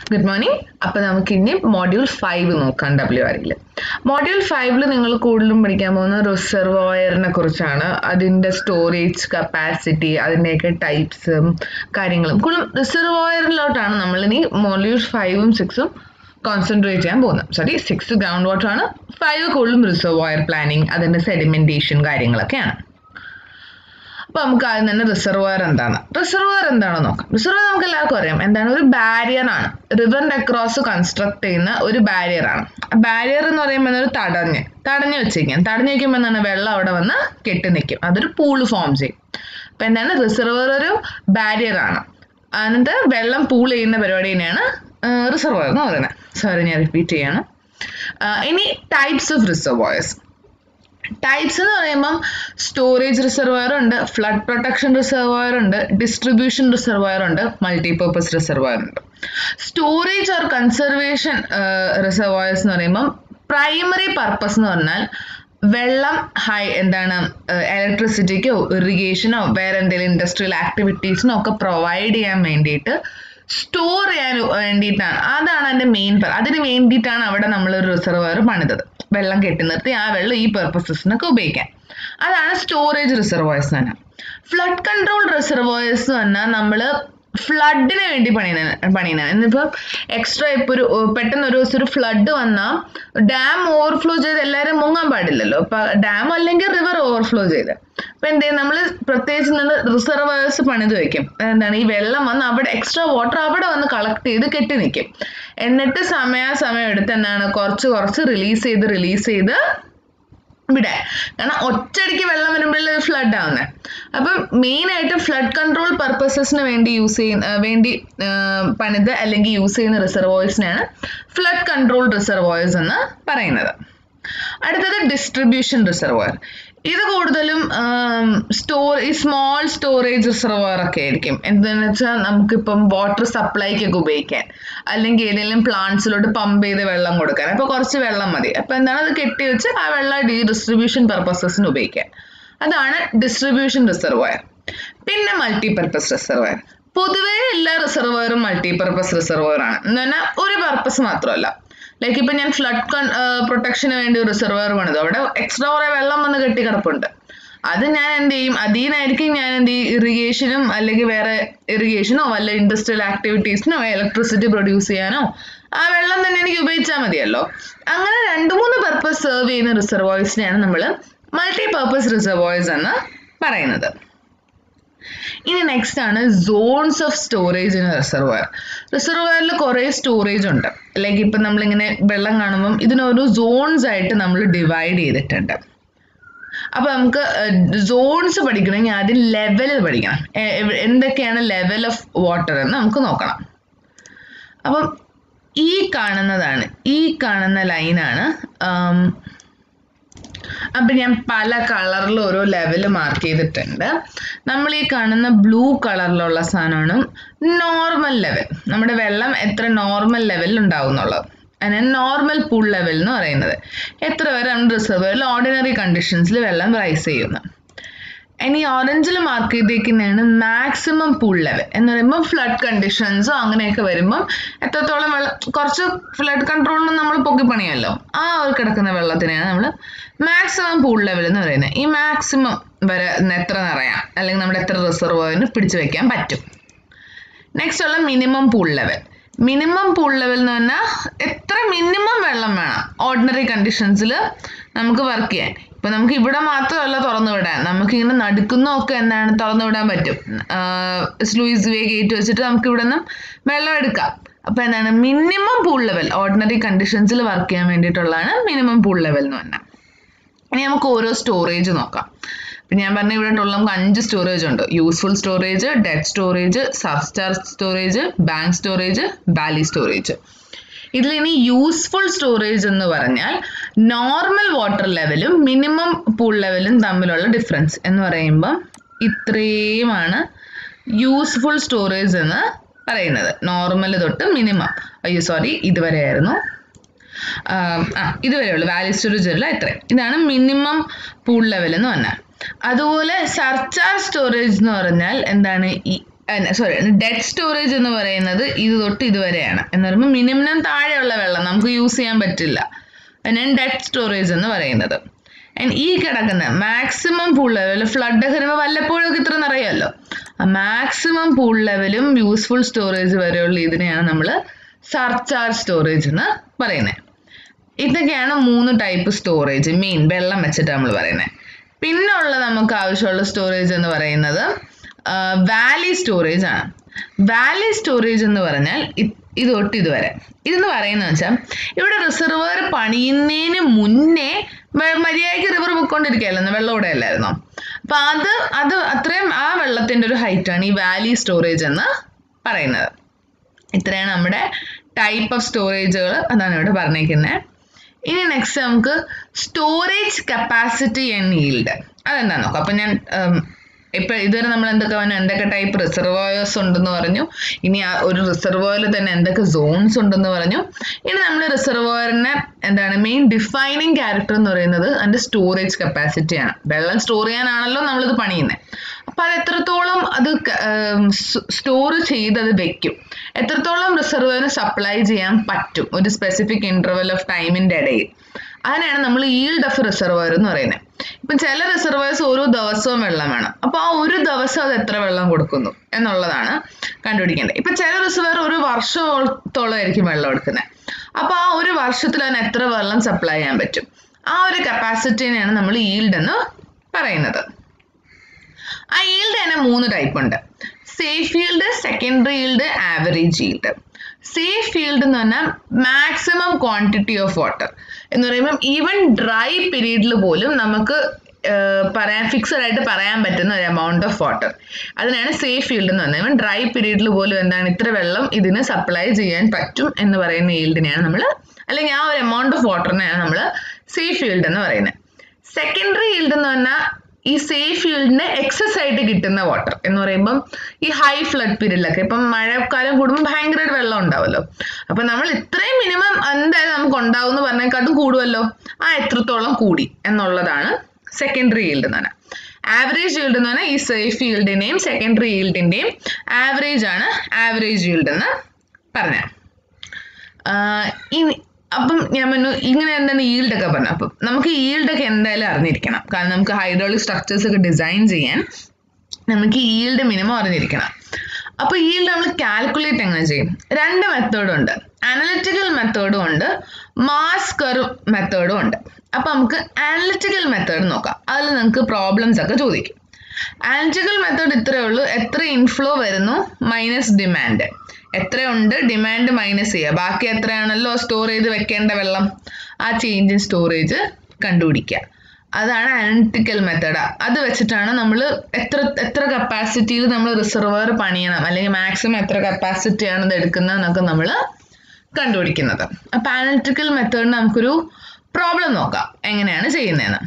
Good morning അപ്പൊ നമുക്ക് ഇനി മോഡ്യൂൾ ഫൈവ് നോക്കാം ഡബ്ല്യു ആറിൽ മോഡ്യൂൾ ഫൈവില് നിങ്ങൾ കൂടുതലും പഠിക്കാൻ പോകുന്ന റിസർവോയറിനെ കുറിച്ചാണ് അതിന്റെ സ്റ്റോറേജ് കപ്പാസിറ്റി അതിന്റെയൊക്കെ ടൈപ്സും കാര്യങ്ങളും കൂടുതലും റിസർവോയറിലോട്ടാണ് നമ്മൾ ഇനി മോഡ്യൂൾ ഫൈവും സിക്സും കോൺസെൻട്രേറ്റ് ചെയ്യാൻ പോകുന്നത് സോറി സിക്സ് ഗ്രൗണ്ട് വാട്ടർ ആണ് ഫൈവ് കൂടുതലും റിസർവോയർ പ്ലാനിങ് അതിന്റെ സെഡിമെന്റേഷൻ കാര്യങ്ങളൊക്കെയാണ് അപ്പൊ നമുക്ക് ആദ്യം തന്നെ റിസർവോയർ എന്താണ് റിസർവോയർ എന്താണെന്ന് നോക്കാം റിസർവോയർ നമുക്ക് എല്ലാവർക്കും അറിയാം എന്താണ് ഒരു ബാരിയർ ആണ് റിവറിന്റെ അക്രോസ് കൺസ്ട്രക്ട് ചെയ്യുന്ന ഒരു ബാരിയർ ആണ് ബാരിയർ എന്ന് പറയുമ്പോൾ ഒരു തടഞ്ഞ് തടഞ്ഞു വെച്ചിരിക്കാം തടഞ്ഞു വെക്കുമ്പോൾ എന്താണ് വെള്ളം അവിടെ വന്ന് കെട്ടി നിൽക്കും അതൊരു പൂള് ഫോം ചെയ്യും അപ്പൊ എന്താണ് റിസർവോയർ ഒരു ബാരിയർ ആണ് എന്നിട്ട് വെള്ളം പൂൾ ചെയ്യുന്ന പരിപാടി തന്നെയാണ് റിസർവോയർ എന്ന് പറയുന്നത് സോറി ഞാൻ റിപ്പീറ്റ് ചെയ്യാണ് ഇനി ടൈപ്സ് ഓഫ് റിസർവോയേഴ്സ് ടൈപ്സ് എന്ന് പറയുമ്പം സ്റ്റോറേജ് റിസർവയർ ഉണ്ട് ഫ്ലഡ് പ്രൊട്ടക്ഷൻ റിസർവയർ ഉണ്ട് ഡിസ്ട്രിബ്യൂഷൻ റിസർവയർ ഉണ്ട് മൾട്ടിപർപ്പസ് റിസർവയർ ഉണ്ട് സ്റ്റോറേജ് ഓർ കൺസർവേഷൻ റിസർവയേഴ്സ് എന്ന് പറയുമ്പം പ്രൈമറി പർപ്പസ് എന്ന് പറഞ്ഞാൽ വെള്ളം ഹൈ എന്താണ് ഇലക്ട്രിസിറ്റിക്കോ ഇറിഗേഷനോ വേറെ എന്തെങ്കിലും ഇൻഡസ്ട്രിയൽ ആക്ടിവിറ്റീസിനോ ഒക്കെ പ്രൊവൈഡ് ചെയ്യാൻ വേണ്ടിയിട്ട് സ്റ്റോർ ചെയ്യാൻ വേണ്ടിയിട്ടാണ് അതാണ് അതിന്റെ മെയിൻ അതിന് വേണ്ടിയിട്ടാണ് അവിടെ നമ്മൾ ഒരു റിസർവയർ പണിതത് വെള്ളം കെട്ടി നിർത്തി ആ വെള്ളം ഈ പെർപ്പസസിനൊക്കെ ഉപയോഗിക്കാൻ അതാണ് സ്റ്റോറേജ് റിസർവോയേഴ്സ് തന്നെ ഫ്ലഡ് കൺട്രോൾ റിസർവോയേഴ്സ് എന്ന് പറഞ്ഞാൽ നമ്മൾ ഫ്ലഡിന് വേണ്ടി പണിയുന്ന പണിയുന്ന എന്നിപ്പം എക്സ്ട്രാ ഇപ്പോൾ ഒരു പെട്ടെന്ന് ഒരു ദിവസം ഒരു ഫ്ലഡ് വന്നാൽ ഡാം ഓവർഫ്ലോ ചെയ്ത് എല്ലാവരും മുങ്ങാൻ പാടില്ലല്ലോ അപ്പൊ ഡാം അല്ലെങ്കിൽ റിവർ ഓവർഫ്ലോ ചെയ്ത് അപ്പൊ എന്ത് ചെയ്യും നമ്മൾ പ്രത്യേകിച്ച് നമ്മൾ റിസർവേഴ്സ് പണിത് വെക്കും എന്താണ് ഈ വെള്ളം വന്ന് അവിടെ എക്സ്ട്രാ വാട്ടർ അവിടെ വന്ന് കളക്ട് ചെയ്ത് കെട്ടി നിൽക്കും എന്നിട്ട് സമയാസമയം എടുത്ത് എന്താണ് കുറച്ച് കുറച്ച് റിലീസ് ചെയ്ത് റിലീസ് ചെയ്ത് ഇവിടെ കാരണം ഒറ്റയടിക്ക് വെള്ളം വരുമ്പോഴല്ലേ ഫ്ലഡ് ആവുന്നത് അപ്പം മെയിൻ ആയിട്ട് ഫ്ലഡ് കൺട്രോൾ പർപ്പസസിന് വേണ്ടി യൂസ് ചെയ്യുന്ന വേണ്ടി പണിത് അല്ലെങ്കിൽ യൂസ് ചെയ്യുന്ന റിസർവോയ്സിനെയാണ് ഫ്ലഡ് കൺട്രോൾ റിസർവോയ്സ് എന്ന് പറയുന്നത് അടുത്തത് ഡിസ്ട്രിബ്യൂഷൻ റിസർവോയർ ഇത് കൂടുതലും സ്റ്റോർ ഈ സ്മോൾ സ്റ്റോറേജ് റിസർവോയർ ഒക്കെ ആയിരിക്കും എന്താണെന്ന് വെച്ചാൽ നമുക്കിപ്പം വാട്ടർ സപ്ലൈക്കൊക്കെ ഉപയോഗിക്കാൻ അല്ലെങ്കിൽ ഏതെങ്കിലും പ്ലാന്റ്സിലോട്ട് പമ്പ് ചെയ്ത് വെള്ളം കൊടുക്കാൻ അപ്പൊ കുറച്ച് വെള്ളം മതി അപ്പൊ എന്താണ് അത് കെട്ടി വെച്ച് ആ വെള്ളം ഡി ഡിസ്ട്രിബ്യൂഷൻ പർപ്പസസിന് ഉപയോഗിക്കാൻ അതാണ് ഡിസ്ട്രിബ്യൂഷൻ റിസർവോയർ പിന്നെ മൾട്ടിപർപ്പസ് റിസർവോയർ പൊതുവേ എല്ലാ റിസർവോയറും മൾട്ടിപർപ്പസ് റിസർവോയർ ആണ് എന്ന് പറഞ്ഞാൽ ഒരു പർപ്പസ് മാത്രമല്ല ലൈക്ക് ഇപ്പൊ ഞാൻ ഫ്ലഡ് പ്രൊട്ടക്ഷന് വേണ്ടി ഒരു റിസർവയർ പണിതു അവിടെ എക്സ്ട്രാ കുറെ വെള്ളം വന്ന് കെട്ടി കിടപ്പുണ്ട് അത് ഞാൻ എന്ത് ചെയ്യും അതിനായിരിക്കും ഞാൻ എന്ത് ചെയ്യും ഇറിഗേഷനും അല്ലെങ്കിൽ വേറെ ഇറിഗേഷനോ വല്ല ഇൻഡസ്ട്രിയൽ ആക്ടിവിറ്റീസിനോ ഇലക്ട്രിസിറ്റി പ്രൊഡ്യൂസ് ചെയ്യാനോ ആ വെള്ളം തന്നെ എനിക്ക് ഉപയോഗിച്ചാൽ മതിയല്ലോ അങ്ങനെ രണ്ട് മൂന്ന് പർപ്പസ് സെർവ് ചെയ്യുന്ന റിസർവോയ്സിനെയാണ് നമ്മൾ മൾട്ടി പർപ്പസ് റിസർവോയ്സ് എന്ന് പറയുന്നത് ഇനി നെക്സ്റ്റ് ആണ് zones of storage in reservoir റിസർവയറിൽ കുറേ സ്റ്റോറേജ് ഉണ്ട് ലൈക്ക് ഇപ്പം നമ്മളിങ്ങനെ വെള്ളം കാണുമ്പം ഇതിനോരോ സോൺസ് ആയിട്ട് നമ്മൾ ഡിവൈഡ് ചെയ്തിട്ടുണ്ട് അപ്പൊ നമുക്ക് സോൺസ് പഠിക്കണമെങ്കിൽ ആദ്യം ലെവൽ പഠിക്കണം എന്തൊക്കെയാണ് ലെവൽ ഓഫ് വാട്ടർ എന്ന് നമുക്ക് നോക്കണം അപ്പം ഈ കാണുന്നതാണ് ഈ കാണുന്ന ലൈനാണ് അപ്പം ഞാൻ പല കളറിൽ ഓരോ ലെവൽ മാർക്ക് ചെയ്തിട്ടുണ്ട് നമ്മൾ ഈ കാണുന്ന ബ്ലൂ കളറിലുള്ള സാധനമാണ് നോർമൽ ലെവൽ നമ്മുടെ വെള്ളം എത്ര നോർമൽ ലെവലിൽ ഉണ്ടാവുന്നുള്ളത് അതിന് നോർമൽ പൂൾ ലെവൽ എന്ന് പറയുന്നത് എത്ര വരെ നമ്മൾ റിസർവറിൽ ഓർഡിനറി കണ്ടീഷൻസിൽ വെള്ളം റൈസ് ചെയ്യുന്നു ഇനി ഓറഞ്ചിൽ മാർക്ക് ചെയ്തേക്കുന്നതാണ് മാക്സിമം പൂൾ ലെവൽ എന്ന് പറയുമ്പോൾ ഫ്ലഡ് കണ്ടീഷൻസോ അങ്ങനെയൊക്കെ വരുമ്പം എത്രത്തോളം വെള്ളം കുറച്ച് ഫ്ലഡ് കൺട്രോളിന് നമ്മൾ പൊക്കി പണിയല്ലോ ആ ഒരു കിടക്കുന്ന വെള്ളത്തിനെയാണ് നമ്മൾ മാക്സിമം പൂൾ ലെവൽ എന്ന് പറയുന്നത് ഈ മാക്സിമം വരെ എത്ര നിറയാം അല്ലെങ്കിൽ നമ്മുടെ എത്ര റിസർവറിന് പിടിച്ചു വെക്കാൻ പറ്റും നെക്സ്റ്റ് ഉള്ള minimum pool level minimum pool level എന്ന് പറഞ്ഞാൽ എത്ര മിനിമം വെള്ളം വേണം ഓർഡിനറി കണ്ടീഷൻസിൽ നമുക്ക് വർക്ക് ചെയ്യാൻ ഇപ്പൊ നമുക്ക് ഇവിടെ മാത്രമല്ല തുറന്നു വിടാൻ നമുക്ക് ഇങ്ങനെ നടുക്കുന്നൊക്കെ എന്താണ് തുറന്നു വിടാൻ പറ്റും സ്ലൂയിസ് വേ ഗേറ്റ് വെച്ചിട്ട് നമുക്ക് ഇവിടെ നിന്നും വെള്ളം എടുക്കാം അപ്പൊ എന്താണ് മിനിമം പൂൾ ലെവൽ ഓർഡിനറി കണ്ടീഷൻസിൽ വർക്ക് ചെയ്യാൻ വേണ്ടിയിട്ടുള്ളതാണ് മിനിമം പൂൾ ലെവൽ എന്ന് പറഞ്ഞാൽ ഇനി നമുക്ക് ഓരോ സ്റ്റോറേജ് നോക്കാം ഇപ്പം ഞാൻ പറഞ്ഞ ഇവിടെ ഉള്ള നമുക്ക് അഞ്ച് സ്റ്റോറേജ് ഉണ്ട് യൂസ്ഫുൾ സ്റ്റോറേജ് ഡെഡ് സ്റ്റോറേജ് സബ്സ്റ്റാർ storage bank storage valley storage ഇതിൽ ഇനി യൂസ്ഫുൾ സ്റ്റോറേജ് എന്ന് പറഞ്ഞാൽ നോർമൽ വാട്ടർ ലെവലും മിനിമം പൂൾ ലെവലും തമ്മിലുള്ള ഡിഫറൻസ് എന്ന് പറയുമ്പം ഇത്രയുമാണ് യൂസ്ഫുൾ സ്റ്റോറേജ് എന്ന് പറയുന്നത് നോർമൽ തൊട്ട് മിനിമം അയ്യോ സോറി ഇതുവരെയായിരുന്നു ആ ഇതുവരെയുള്ളൂ വാലി സ്റ്റോറേജ് അല്ല ഇത്രയും ഇതാണ് മിനിമം പൂൾ ലെവൽ എന്ന് പറഞ്ഞാൽ അതുപോലെ സർച്ചാർജ് സ്റ്റോറേജ് എന്ന് പറഞ്ഞാൽ എന്താണ് ഈ സോറി ഡെഡ് സ്റ്റോറേജ് എന്ന് പറയുന്നത് ഇത് തൊട്ട് ഇതുവരെയാണ് എന്ന് പറയുമ്പോൾ മിനിമം താഴെയുള്ള വെള്ളം നമുക്ക് യൂസ് ചെയ്യാൻ പറ്റില്ല അതിനാണ് ഡെഡ് സ്റ്റോറേജ് എന്ന് പറയുന്നത് ആൻഡ് ഈ കിടക്കുന്ന മാക്സിമം പൂൾ ലെവൽ ഫ്ലഡ് ഒക്കെ വരുമ്പോൾ വല്ലപ്പോഴും ഇത്ര നിറയുമല്ലോ ആ മാക്സിമം പൂൾ ലെവലും യൂസ്ഫുൾ സ്റ്റോറേജ് വരെയുള്ള ഇതിനെയാണ് നമ്മൾ സർചാർജ് സ്റ്റോറേജ് എന്ന് പറയുന്നത് ഇതൊക്കെയാണ് മൂന്ന് ടൈപ്പ് സ്റ്റോറേജ് മെയിൻ വെള്ളം വെച്ചിട്ട് നമ്മൾ പറയുന്നത് പിന്നെ ഉള്ള നമുക്ക് ആവശ്യമുള്ള സ്റ്റോറേജ് എന്ന് പറയുന്നത് വാലി സ്റ്റോറേജ് ആണ് വാലി സ്റ്റോറേജ് എന്ന് പറഞ്ഞാൽ ഇത് ഇത് തൊട്ട് ഇതുവരെ ഇതെന്ന് പറയുന്നത് വെച്ചാൽ ഇവിടെ റിസർവർ പണിയുന്നതിന് മുന്നേ വെ- മര്യാദയ്ക്ക് റിവർ പൊയ്ക്കൊണ്ടിരിക്കുകയല്ലായിരുന്നു വെള്ളം ഇവിടെ അല്ലായിരുന്നോ അപ്പൊ അത് അത് അത്രയും ആ വെള്ളത്തിന്റെ ഒരു ഹൈറ്റ് ആണ് ഈ വാലി സ്റ്റോറേജ് എന്ന് പറയുന്നത് ഇത്രയാണ് നമ്മുടെ ടൈപ്പ് ഓഫ് സ്റ്റോറേജുകൾ അതാണ് ഇവിടെ പറഞ്ഞേക്കുന്നത് ഇനി നെക്സ്റ്റ് നമുക്ക് സ്റ്റോറേജ് കപ്പാസിറ്റി ആൻഡ് ഈൽഡ് അതെന്താ നോക്കാം അപ്പൊ ഞാൻ ഉം, ഇപ്പൊ ഇതുവരെ നമ്മൾ എന്തൊക്കെ പറഞ്ഞു എന്തൊക്കെ ടൈപ്പ് റിസർവോയേഴ്സ് ഉണ്ടെന്ന് പറഞ്ഞു ഇനി ആ ഒരു റിസർവോയറിൽ തന്നെ എന്തൊക്കെ സോൺസ് ഉണ്ടെന്ന് പറഞ്ഞു ഇനി നമ്മൾ റിസർവോയറിനെ എന്താണ് മെയിൻ ഡിഫൈനിങ് ക്യാരക്ടർ എന്ന് പറയുന്നത് അതിന്റെ സ്റ്റോറേജ് കപ്പാസിറ്റി ആണ് വെള്ളം സ്റ്റോർ ചെയ്യാനാണല്ലോ നമ്മളിത് പണിയുന്നത് അപ്പൊ അത് എത്രത്തോളം അത് സ്റ്റോർ ചെയ്ത് അത് വെക്കും എത്രത്തോളം റിസർവറിന് സപ്ലൈ ചെയ്യാൻ പറ്റും ഒരു സ്പെസിഫിക് ഇന്റർവെൽ ഓഫ് ടൈമിന്റെ ഇടയിൽ അതിനാണ് നമ്മൾ ഈൽഡ് ഓഫ് റിസർവർ എന്ന് പറയുന്നത് ഇപ്പം ചില റിസർവേഴ്സ് ഓരോ ദിവസവും വെള്ളം വേണം അപ്പൊ ആ ഒരു ദിവസം അത് എത്ര വെള്ളം കൊടുക്കുന്നു എന്നുള്ളതാണ് കണ്ടുപിടിക്കേണ്ടത് ഇപ്പൊ ചില റിസർവർ ഒരു വർഷത്തോളം ആയിരിക്കും വെള്ളം എടുക്കുന്നത് അപ്പൊ ആ ഒരു വർഷത്തിൽ അതിന് എത്ര വെള്ളം സപ്ലൈ ചെയ്യാൻ പറ്റും ആ ഒരു കപ്പാസിറ്റിനെയാണ് നമ്മൾ ഈൽഡ് എന്ന് പറയുന്നത് ആ ഈൽഡ് തന്നെ മൂന്ന് ടൈപ്പ് ഉണ്ട് safe yield secondary yield average yield safe yield എന്ന് പറഞ്ഞാൽ മാക്സിമം ക്വാണ്ടിറ്റി ഓഫ് വാട്ടർ എന്ന് പറയുമ്പോൾ ഈവൻ ഡ്രൈ പീരീഡിൽ പോലും നമുക്ക് ഏർ, പറയാൻ ഫിക്സഡ് ആയിട്ട് പറയാൻ പറ്റുന്ന ഒരു എമൗണ്ട് ഓഫ് വാട്ടർ അതിനാണ് സേഫ് ഫീൽഡ് എന്ന് പറയുന്നത് ഈവൻ ഡ്രൈ പീരീഡിൽ പോലും എന്താണ് ഇത്ര വെള്ളം ഇതിന് സപ്ലൈ ചെയ്യാൻ പറ്റും എന്ന് പറയുന്ന ഈൽഡിനെയാണ് നമ്മൾ അല്ലെങ്കിൽ ആ ഒരു എമൗണ്ട് ഓഫ് വാട്ടറിനെയാണ് നമ്മൾ സേഫ് ഫീൽഡ് എന്ന് പറയുന്നത് സെക്കൻഡറി ഈൽഡ് എന്ന് പറഞ്ഞാൽ ഈ സേഫ് ഫീൽഡിന് എക്സസ് ആയിട്ട് കിട്ടുന്ന വാട്ടർ എന്ന് പറയുമ്പം ഈ ഹൈ ഫ്ലഡ് പീരീഡിലൊക്കെ ഇപ്പം മഴക്കാലം കൂടുമ്പോൾ ഭയങ്കരമായിട്ട് വെള്ളം ഉണ്ടാവുമല്ലോ അപ്പൊ നമ്മൾ ഇത്രയും മിനിമം എന്തായാലും നമുക്ക് ഉണ്ടാവും എന്ന് പറഞ്ഞേക്കാട്ടും കൂടുമല്ലോ ആ എത്രത്തോളം കൂടി എന്നുള്ളതാണ് സെക്കൻഡറി ഈൽഡ് എന്ന് പറഞ്ഞാൽ ആവറേജ് ഈൽഡ് എന്ന് പറഞ്ഞാൽ ഈ സേഫ് ഈൽഡിന്റെയും സെക്കൻഡറി ഈൽഡിന്റെയും ആവറേജ് ആണ് ആവറേജ് ഈൽഡ് എന്ന് പറഞ്ഞത് ആഹ് ഇനി അപ്പം ഞാൻ പറഞ്ഞു ഇങ്ങനെ എന്താണ് yield ഒക്കെ പറഞ്ഞു അപ്പം നമുക്ക് yield ഒക്കെ എന്തായാലും അറിഞ്ഞിരിക്കണം കാരണം നമുക്ക് ഹൈഡ്രോളിക് സ്ട്രക്ചേഴ്സ് ഒക്കെ ഡിസൈൻ ചെയ്യാൻ നമുക്ക് yield മിനിമം അറിഞ്ഞിരിക്കണം അപ്പൊ yield നമ്മൾ കാൽക്കുലേറ്റ് എങ്ങനെ ചെയ്യും രണ്ട് മെത്തേഡും ഉണ്ട് അനലിറ്റിക്കൽ മെത്തേഡും ഉണ്ട് മാസ് കർവ് മെത്തേഡും ഉണ്ട് അപ്പൊ നമുക്ക് അനലിറ്റിക്കൽ മെത്തേഡ് നോക്കാം അതിൽ നിങ്ങൾക്ക് പ്രോബ്ലംസ് ഒക്കെ ചോദിക്കും ആൻറ്റിക്കൽ മെത്തേഡ് ഇത്രയേ ഉള്ളൂ എത്ര ഇൻഫ്ലോ വരുന്നു മൈനസ് ഡിമാൻഡ് എത്രയുണ്ട് ഡിമാൻഡ് മൈനസ് ചെയ്യുക ബാക്കി എത്രയാണല്ലോ സ്റ്റോർ ചെയ്ത് വെക്കേണ്ട വെള്ളം ആ ചേഞ്ച് ഇൻ സ്റ്റോറേജ് കണ്ടുപിടിക്കുക അതാണ് അനലിറ്റിക്കൽ മെത്തേഡ് അത് വെച്ചിട്ടാണ് നമ്മൾ എത്ര എത്ര കപ്പാസിറ്റിയിൽ നമ്മൾ റിസർവർ പണിയണം അല്ലെങ്കിൽ മാക്സിമം എത്ര കപ്പാസിറ്റിയാണ് ഇത് എടുക്കുന്നത് എന്നൊക്കെ നമ്മൾ കണ്ടുപിടിക്കുന്നത് അപ്പൊ അനലിറ്റിക്കൽ മെത്തേഡിന് നമുക്കൊരു പ്രോബ്ലം നോക്കാം എങ്ങനെയാണ് ചെയ്യുന്നതെന്ന്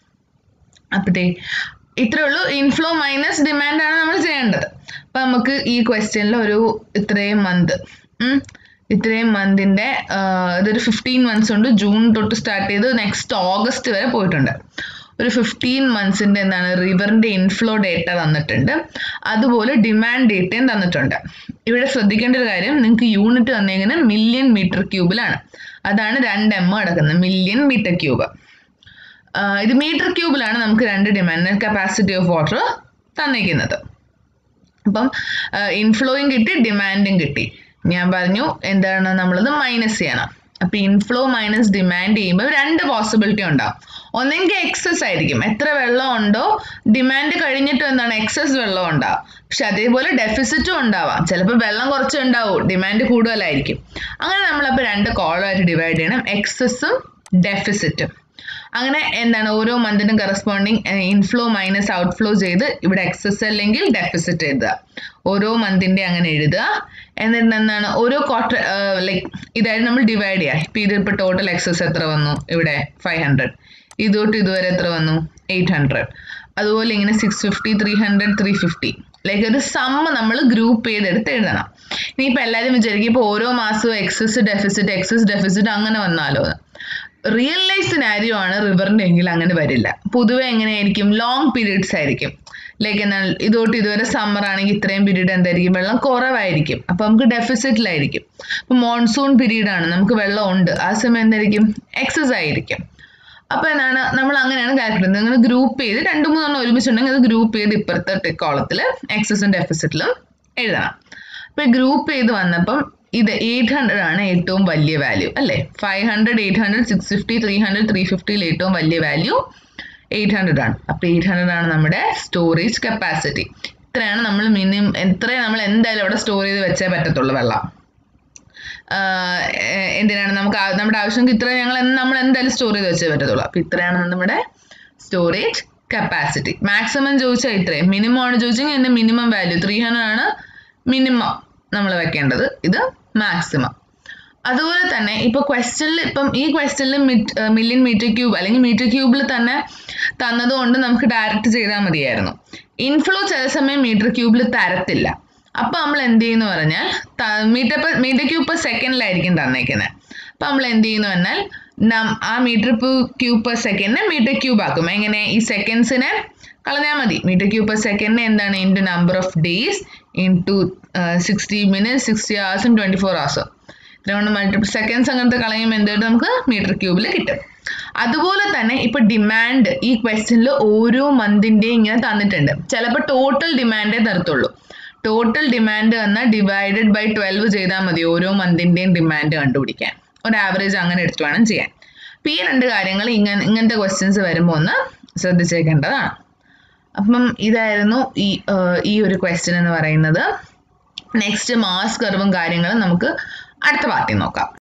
അപ്പത്തേ ഇത്രേ ഉള്ളൂ ഇൻഫ്ലോ മൈനസ് ഡിമാൻഡ് ആണ് നമ്മൾ ചെയ്യേണ്ടത് അപ്പൊ നമുക്ക് ഈ ക്വസ്റ്റ്യനിൽ ഒരു ഇത്രയും മന്ത് ഇത്രയും മന്തിന്റെ ഇതൊരു ഫിഫ്റ്റീൻ മന്ത്സ് ഉണ്ട് ജൂൺ തൊട്ട് സ്റ്റാർട്ട് ചെയ്ത് നെക്സ്റ്റ് ഓഗസ്റ്റ് വരെ പോയിട്ടുണ്ട് ഒരു ഫിഫ്റ്റീൻ മന്ത്സിന്റെ എന്താണ് റിവറിന്റെ ഇൻഫ്ലോ ഡേറ്റ തന്നിട്ടുണ്ട് അതുപോലെ ഡിമാൻഡ് ഡേറ്റയും തന്നിട്ടുണ്ട് ഇവിടെ ശ്രദ്ധിക്കേണ്ട ഒരു കാര്യം നിങ്ങൾക്ക് യൂണിറ്റ് തന്നേക്കുന്നത് മില്യൺ മീറ്റർ ക്യൂബിലാണ് അതാണ് രണ്ട് എം കിടക്കുന്നത് മില്യൺ മീറ്റർ ക്യൂബ് ആഹ് ഇത് മീറ്റർ ക്യൂബിലാണ് നമുക്ക് രണ്ട് ഡിമാൻഡ് കപ്പാസിറ്റി ഓഫ് വാട്ടർ തന്നിരിക്കുന്നത് അപ്പം ഇൻഫ്ലോയും കിട്ടി ഡിമാൻഡും കിട്ടി ഞാൻ പറഞ്ഞു എന്താണ് നമ്മളത് മൈനസ് ചെയ്യണം അപ്പൊ ഇൻഫ്ലോ മൈനസ് ഡിമാൻഡ് ചെയ്യുമ്പോൾ രണ്ട് പോസിബിലിറ്റി ഉണ്ടാവും ഒന്നെങ്കിൽ എക്സസ് ആയിരിക്കും എത്ര വെള്ളം ഉണ്ടോ ഡിമാൻഡ് കഴിഞ്ഞിട്ടും എന്താണ് എക്സസ് വെള്ളം ഉണ്ടാവും പക്ഷെ അതേപോലെ ഡെഫിസിറ്റും ഉണ്ടാവാം ചിലപ്പോൾ വെള്ളം കുറച്ച് ഉണ്ടാവും ഡിമാൻഡ് കൂടുതലായിരിക്കും അങ്ങനെ നമ്മളപ്പോൾ രണ്ട് കോളമായിട്ട് ഡിവൈഡ് ചെയ്യണം എക്സസും ഡെഫിസിറ്റും അങ്ങനെ എന്താണ് ഓരോ മന്തിനും കറസ്പോണ്ടിങ് ഇൻഫ്ലോ മൈനസ് ഔട്ട്ഫ്ലോ ചെയ്ത് ഇവിടെ എക്സസ് അല്ലെങ്കിൽ ഡെഫിസിറ്റ് എഴുതുക ഓരോ മന്തിന്റെ അങ്ങനെ എഴുതുക എന്നിട്ട് എന്താണ് ഓരോ ക്വാർട്ടർ ലൈക്ക് ഇതായിട്ട് നമ്മൾ ഡിവൈഡ് ചെയ്യുക ഇപ്പൊ ഇത് ഇപ്പൊ ടോട്ടൽ എക്സസ് എത്ര വന്നു ഇവിടെ ഫൈവ് ഹൺഡ്രഡ് ഇതോട്ട് ഇതുവരെ എത്ര വന്നു എയ്റ്റ് ഹൺഡ്രഡ് അതുപോലെ ഇങ്ങനെ six fifty three hundred three fifty like ഒരു സമ്മ നമ്മൾ ഗ്രൂപ്പ് ചെയ്തെടുത്ത് എഴുതണം ഇനിയിപ്പോൾ എല്ലാവരും വിചാരിക്കും ഇപ്പോൾ ഓരോ മാസവും എക്സസ് ഡെഫിസിറ്റ് എക്സസ് ഡെഫിസിറ്റ് അങ്ങനെ വന്നാലോ എന്ന്. റിയൽ ലൈഫ് സിനാരിയോ ആണ് റിവറിന്റെ എങ്കിൽ അങ്ങനെ വരില്ല പൊതുവെ എങ്ങനെയായിരിക്കും ലോങ് പീരീഡ്സ് ആയിരിക്കും ലൈക്ക് എന്നാൽ ഇതോട്ട് ഇതുവരെ സമ്മർ ആണെങ്കിൽ ഇത്രയും പീരീഡ് എന്തായിരിക്കും വെള്ളം കുറവായിരിക്കും അപ്പൊ നമുക്ക് ഡെഫിസിറ്റിലായിരിക്കും ഇപ്പൊ മോൺസൂൺ പീരീഡ് ആണ് നമുക്ക് വെള്ളം ഉണ്ട് ആ സമയം എന്തായിരിക്കും എക്സസ് ആയിരിക്കും അപ്പൊ എന്താണ് നമ്മൾ അങ്ങനെയാണ് കാൽക്കുലേറ്റ് ചെയ്യുന്നത് നിങ്ങൾ ഗ്രൂപ്പ് ചെയ്ത് രണ്ട് മൂന്നെണ്ണം ഒരുമിച്ചുണ്ടെങ്കിൽ അത് ഗ്രൂപ്പ് ചെയ്ത് ഇപ്പുറത്തെ കോളത്തിൽ എക്സസും ഡെഫിസിറ്റിലും എഴുതണം അപ്പൊ ഗ്രൂപ്പ് ചെയ്ത് വന്നപ്പം ഇത് എയ്റ്റ് ഹൺഡ്രഡ് ആണ് ഏറ്റവും വലിയ വാല്യൂ അല്ലേ five hundred eight hundred six fifty three hundred three ഫിഫ്റ്റിയിൽ ഏറ്റവും വലിയ വാല്യൂ എയ്റ്റ് ഹൺഡ്രഡ് ആണ് അപ്പൊ എയ്റ്റ് ഹൺഡ്രഡ് ആണ് നമ്മുടെ സ്റ്റോറേജ് കപ്പാസിറ്റി ഇത്രയാണ് നമ്മൾ മിനിമം എത്രയും നമ്മൾ എന്തായാലും അവിടെ സ്റ്റോർ ചെയ്ത് വെച്ചേ പറ്റത്തുള്ളൂ വെള്ളം ആഹ് എ- എന്തിനാണ് നമുക്ക് ആ- നമ്മുടെ ആവശ്യം ഇത്ര ഞങ്ങൾ എന്ത് നമ്മൾ എന്തായാലും സ്റ്റോർ ചെയ്ത് വെച്ചേ പറ്റത്തുള്ളൂ അപ്പൊ ഇത്രയാണ് നമ്മുടെ സ്റ്റോറേജ് കപ്പാസിറ്റി മാക്സിമം ചോദിച്ചാൽ ഇത്രയും മിനിമം ആണ് ചോദിച്ചെങ്കിൽ എന്റെ മിനിമം വാല്യൂ ത്രീ ഹൺഡ്രഡ് ആണ് മിനിമം നമ്മൾ വെക്കേണ്ടത് ഇത് മാക്സിമം അതുപോലെ തന്നെ ഇപ്പൊ ക്വസ്റ്റ്യനിൽ ഇപ്പം ഈ ക്വസ്റ്റ്യനിൽ മില്യൺ മീറ്റർ ക്യൂബ് അല്ലെങ്കിൽ മീറ്റർ ക്യൂബിൽ തന്നെ തന്നതുകൊണ്ട് നമുക്ക് ഡയറക്റ്റ് ചെയ്താൽ മതിയായിരുന്നു ഇൻഫ്ലോ ചില സമയം മീറ്റർ ക്യൂബിൽ തരത്തില്ല അപ്പൊ നമ്മൾ എന്ത് ചെയ്യുന്നു പറഞ്ഞാൽ മീറ്റർ മീറ്റർ ക്യൂബ് പെർ സെക്കൻഡിലായിരിക്കും തന്നേക്കുന്നത് അപ്പൊ നമ്മൾ എന്ത് ചെയ്യുന്നു പറഞ്ഞാൽ നം- ആ മീറ്റർ ക്യൂബ് പെർ സെക്കൻഡിനെ മീറ്റർ ക്യൂബ് ആക്കും എങ്ങനെ ഈ സെക്കൻഡ്സിനെ കളഞ്ഞാൽ മതി മീറ്റർ ക്യൂബ് പെർ സെക്കൻഡിന് എന്താണ് into number of days into sixty minutes sixty ഹവേഴ്സും ട്വൻറ്റി ഫോർ ഹവേഴ്സും ഇതുകൊണ്ട് മൾട്ടിപ്പിൾ സെക്കൻഡ്സ് അങ്ങനത്തെ കളയുമ്പോൾ എന്തായിട്ട് നമുക്ക് മീറ്റർ ക്യൂബിൽ കിട്ടും അതുപോലെ തന്നെ ഇപ്പൊ ഡിമാൻഡ് ഈ ക്വസ്റ്റ്യനിൽ ഓരോ മന്തിന്റെയും ഇങ്ങനെ തന്നിട്ടുണ്ട് ചിലപ്പോൾ ടോട്ടൽ ഡിമാൻഡേ തരത്തുള്ളൂ ടോട്ടൽ ഡിമാൻഡ് എന്നാൽ ഡിവൈഡഡ് ബൈ ട്വൽവ് ചെയ്താൽ മതി ഓരോ മന്തിന്റെയും ഡിമാൻഡ് കണ്ടുപിടിക്കാൻ ഒരു ആവറേജ് അങ്ങനെ എടുത്ത് വേണം ചെയ്യാൻ അപ്പൊ ഈ രണ്ട് കാര്യങ്ങൾ ഇങ്ങനെ ഇങ്ങനത്തെ ക്വസ്റ്റ്യൻസ് വരുമ്പോൾ ഒന്ന് ശ്രദ്ധിച്ചേക്കേണ്ടതാണ് അപ്പം ഇതായിരുന്നു ഈ ആഹ് ഈ ഒരു ക്വസ്റ്റ്യൻ എന്ന് പറയുന്നത് നെക്സ്റ്റ് മാസ് കർവും കാര്യങ്ങളും നമുക്ക് അടുത്ത പാർട്ടി നോക്കാം